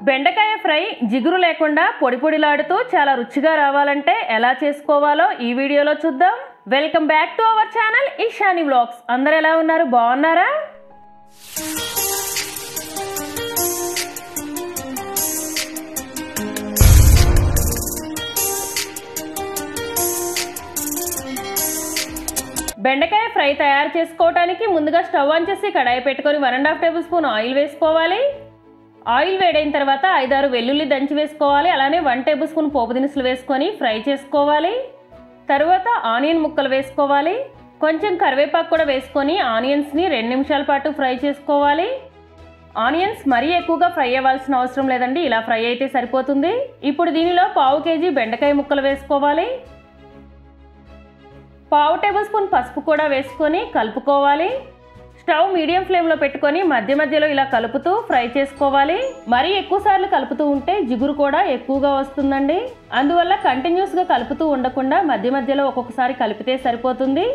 బెండకాయ ఫ్రై జిగురు లేకుండా పొడి పొడిలాడుతూ చాలా రుచిగా రావాలంటే ఎలా చేసుకోవాలో ఈ వీడియోలో చూద్దాం welcome back to our channel Eshani vlogs అందరు ఎలా ఉన్నారు బాగున్నారా బెండకాయ ఫ్రై తయారు చేసుకోవడానికి ముందుగా స్టవ్ ఆన్ చేసి కడాయి పెట్టుకొని one and half tablespoon oil వేసుకోవాలి ఆయిల్ వేడైన తర్వాత ఐదారు వెల్లుల్లి దంచి వేసుకోవాలి అలానే వన్ టేబుల్ స్పూన్ పోపు దినుసులు వేసుకొని ఫ్రై చేసుకోవాలి తర్వాత ఆనియన్ ముక్కలు వేసుకోవాలి కొంచెం కరివేపాకు కూడా వేసుకొని ఆనియన్స్ని రెండు నిమిషాల పాటు ఫ్రై చేసుకోవాలి ఆనియన్స్ మరీ ఎక్కువగా ఫ్రై అవ్వాల్సిన అవసరం లేదండి ఇలా ఫ్రై అయితే సరిపోతుంది ఇప్పుడు దీనిలో పావు కేజీ బెండకాయ ముక్కలు వేసుకోవాలి పావు టేబుల్ స్పూన్ పసుపు కూడా వేసుకొని కలుపుకోవాలి స్టవ్ మీడియం ఫ్లేమ్లో పెట్టుకొని మధ్య మధ్యలో ఇలా కలుపుతూ ఫ్రై చేసుకోవాలి మరీ ఎక్కువ సార్లు కలుపుతూ ఉంటే జిగురు కూడా ఎక్కువగా వస్తుందండి అందువల్ల కంటిన్యూస్గా కలుపుతూ ఉండకుండా మధ్య మధ్యలో ఒక్కొక్కసారి కలిపితే సరిపోతుంది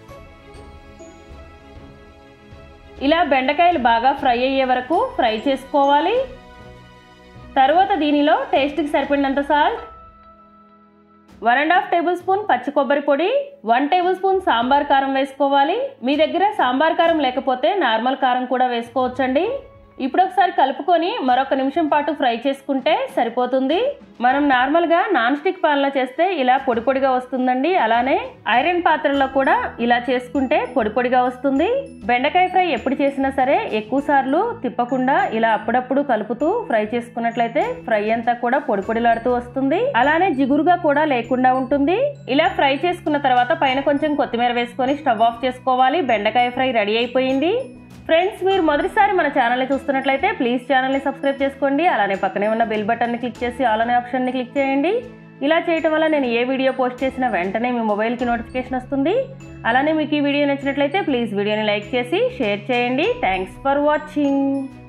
ఇలా బెండకాయలు బాగా ఫ్రై అయ్యే వరకు ఫ్రై చేసుకోవాలి తర్వాత దీనిలో టేస్ట్కి సరిపడినంత salt one and half tablespoon పచ్చి కొబ్బరి పొడి వన్ టేబుల్ స్పూన్ సాంబార్ కారం వేసుకోవాలి మీ దగ్గర సాంబార్ కారం లేకపోతే నార్మల్ కారం కూడా వేసుకోవచ్చండి ఇప్పుడు ఒకసారి కలుపుకొని మరొక నిమిషం పాటు ఫ్రై చేసుకుంటే సరిపోతుంది మనం నార్మల్గా నాన్ స్టిక్ పాన్లో చేస్తే ఇలా పొడి పొడిగా వస్తుందండి అలానే ఐరన్ పాత్రలో కూడా ఇలా చేసుకుంటే పొడి పొడిగా వస్తుంది బెండకాయ ఫ్రై ఎప్పుడు చేసినా సరే ఎక్కువ సార్లు తిప్పకుండా ఇలా అప్పుడప్పుడు కలుపుతూ ఫ్రై చేసుకున్నట్లయితే ఫ్రై అంతా కూడా పొడి పొడిలాడుతూ వస్తుంది అలానే జిగురుగా కూడా లేకుండా ఉంటుంది ఇలా ఫ్రై చేసుకున్న తర్వాత పైన కొంచెం కొత్తిమీర వేసుకొని స్టవ్ ఆఫ్ చేసుకోవాలి బెండకాయ ఫ్రై రెడీ అయిపోయింది ఫ్రెండ్స్ మీరు మొదటిసారి మన ఛానల్ని చూస్తున్నట్లయితే ప్లీజ్ ఛానల్ని సబ్స్క్రైబ్ చేసుకోండి అలానే పక్కనే ఉన్న బెల్ బటన్ని క్లిక్ చేసి ఆల్ అనే ఆప్షన్ని క్లిక్ చేయండి ఇలా చేయటం వల్ల నేను ఏ వీడియో పోస్ట్ చేసిన వెంటనే మీ మొబైల్కి నోటిఫికేషన్ వస్తుంది అలానే మీకు ఈ వీడియో నచ్చినట్లయితే ప్లీజ్ వీడియోని లైక్ చేసి షేర్ చేయండి థ్యాంక్స్ ఫర్ వాచింగ్